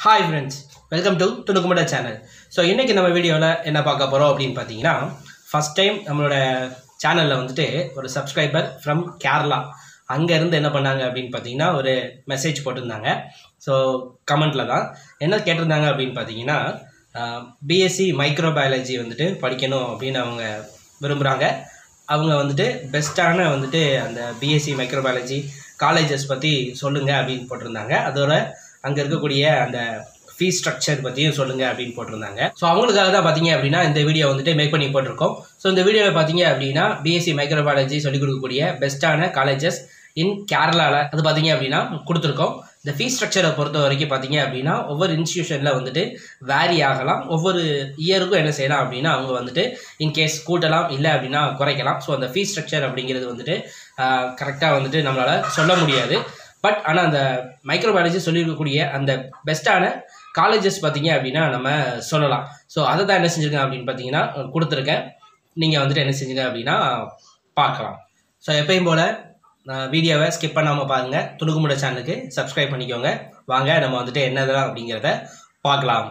hi friends welcome to துணுக்குமட channel so இன்றைக்கி நம்ம வீடியோவில் என்ன பார்க்க போகிறோம் அப்படின்னு பார்த்தீங்கன்னா ஃபஸ்ட் டைம் நம்மளோட சேனலில் வந்துட்டு ஒரு சப்ஸ்கிரைபர் ஃப்ரம் கேரளா அங்கேருந்து என்ன பண்ணாங்க அப்படின்னு பார்த்தீங்கன்னா ஒரு மெசேஜ் போட்டிருந்தாங்க ஸோ கமெண்ட்டில் தான் என்ன கேட்டிருந்தாங்க அப்படின்னு பார்த்தீங்கன்னா பிஎஸ்சி மைக்ரோபயாலஜி வந்துட்டு படிக்கணும் அப்படின்னு அவங்க விரும்புகிறாங்க அவங்க வந்துட்டு பெஸ்ட்டான வந்துட்டு அந்த பிஎஸ்சி மைக்ரோபயாலஜி காலேஜஸ் பற்றி சொல்லுங்கள் அப்படின்னு போட்டிருந்தாங்க அதோட அங்கே இருக்கக்கூடிய அந்த ஃபீஸ் ஸ்ட்ரக்சர் பற்றியும் சொல்லுங்கள் அப்படின்னு போட்டிருந்தாங்க ஸோ அவங்களுக்காக தான் பார்த்தீங்க அப்படின்னா இந்த வீடியோ வந்துட்டு மேக் பண்ணி போட்டிருக்கோம் ஸோ இந்த வீடியோவில் பார்த்தீங்க அப்படின்னா பிஎஸ்சி மைக்ரோபயாலஜி சொல்லிக் கொடுக்கக்கூடிய பெஸ்ட்டான காலேஜஸ் இன் கேரளாவில் அது பார்த்தீங்க அப்படின்னா கொடுத்துருக்கோம் இந்த ஃபீஸ் ஸ்ட்ரக்சரை பொறுத்த வரைக்கும் பார்த்தீங்க அப்படின்னா ஒவ்வொரு இன்ஸ்டியூஷனில் வந்துட்டு வேரி ஆகலாம் ஒவ்வொரு இயருக்கும் என்ன செய்யலாம் அப்படின்னா அவங்க வந்துட்டு இன்கேஸ் கூட்டலாம் இல்லை அப்படின்னா குறைக்கலாம் ஸோ அந்த ஃபீஸ் ஸ்ட்ரக்சர் அப்படிங்கிறது வந்துட்டு கரெக்டாக வந்துட்டு நம்மளால் சொல்ல முடியாது பட் ஆனால் அந்த மைக்ரோபயாலஜி சொல்லியிருக்கக்கூடிய அந்த பெஸ்ட்டான காலேஜஸ் பார்த்தீங்க அப்படின்னா நம்ம சொல்லலாம் ஸோ அதை தான் என்ன செஞ்சுருக்கேன் அப்படின்னு பார்த்தீங்கன்னா கொடுத்துருக்கேன் நீங்கள் வந்துட்டு என்ன செஞ்சுங்க அப்படின்னா பார்க்கலாம் ஸோ எப்பயும் போல் வீடியோவை ஸ்கிப் பண்ணாமல் பாருங்கள் துணுக்குமுட சேனலுக்கு சப்ஸ்கிரைப் பண்ணிக்கோங்க வாங்க நம்ம வந்துட்டு என்னதெல்லாம் அப்படிங்கிறத பார்க்கலாம்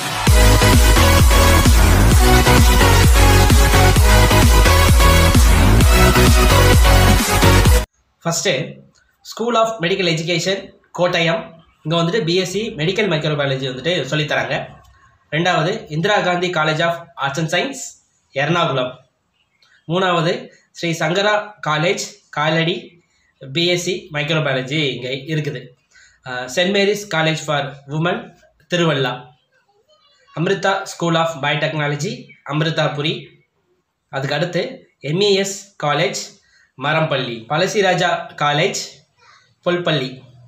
first school of medical education Kottayam இங்கே வந்துட்டு பிஎஸ்சி மெடிக்கல் மைக்ரோபயாலஜி வந்துட்டு சொல்லித்தராங்க ரெண்டாவது Indira Gandhi college of arts and science Ernakulam மூணாவது Sree Sankara college Kalady BSc microbiology இங்கே இருக்குது Saint Mary's college for women Thiruvalla Amrita school of biotechnology Amritapuri அதுக்கு அடுத்து MES college Marampally Pazhassiraja college Pulpally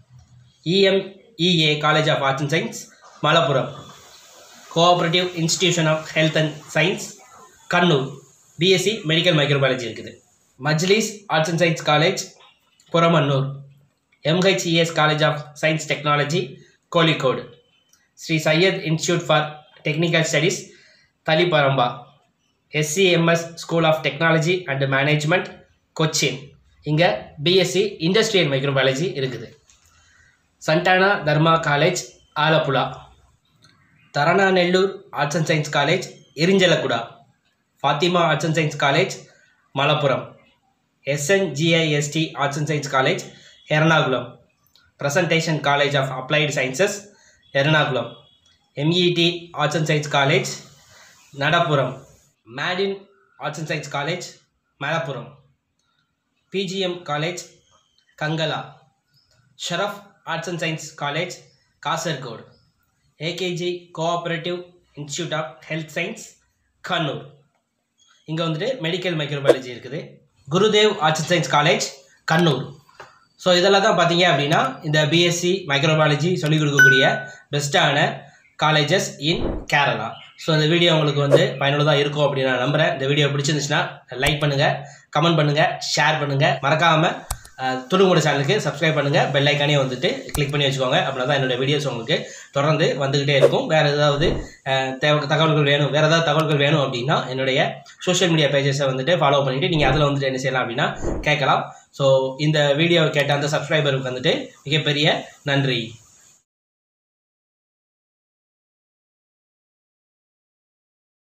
EMEA college of arts and science Malappuram cooperative institution of health and science Kannur BSc medical microbiology இருக்குது Majlis arts and science college Puramannur MHES college of science technology Kozhikode Sri Syed institute for technical studies Taliparamba SCMS school of technology and management Cochin இங்கே BSc industrial microbiology இருக்குது Sanatana Dharma college Alappuzha Tharananellur arts and science college Irinjalakuda Fathima arts and science college Malappuram SNGIST arts and science college Ernakulam presentation college of applied sciences Ernakulam MET arts and science college Nadapuram Madin arts and science college Malappuram PGM college Kangala Sharaf arts and science college Kasaragod AKG cooperative institute of health science Kannur இங்கே வந்துட்டு medical microbiology இருக்குது Gurudev arts and science college Kannur so இதெல்லாம் தான் பார்த்தீங்க அப்படின்னா இந்த BSc microbiology சொல்லிக் கொடுக்கக்கூடிய பெஸ்ட்டான காலேஜஸ் இன் கேரளா ஸோ இந்த வீடியோ உங்களுக்கு வந்து பயனுள்ளதாக இருக்கும் அப்படின்னு நான் நம்புகிறேன் இந்த வீடியோ பிடிச்சிருந்துச்சுன்னா லைக் பண்ணுங்கள் கமெண்ட் பண்ணுங்கள் ஷேர் பண்ணுங்கள் மறக்காமல் துணுங்குட சேனலுக்கு சப்ஸ்கிரைப் பண்ணுங்கள் பெல் ஐக்கானே வந்துட்டு கிளிக் பண்ணி வச்சுக்கோங்க அப்படின்னா தான் என்னோடய வீடியோஸ் உங்களுக்கு தொடர்ந்து வந்துக்கிட்டே இருக்கும் வேறு ஏதாவது தேவை தகவல்கள் வேணும் வேறு ஏதாவது தகவல்கள் வேணும் அப்படின்னா என்னுடைய சோஷியல் மீடியா பேஜஸை வந்துட்டு ஃபாலோ பண்ணிவிட்டு நீங்கள் அதில் வந்துட்டு என்ன செய்யலாம் அப்படின்னா கேட்கலாம் ஸோ இந்த வீடியோ கேட்ட அந்த சப்ஸ்கிரைபருக்கு வந்துட்டு மிகப்பெரிய நன்றி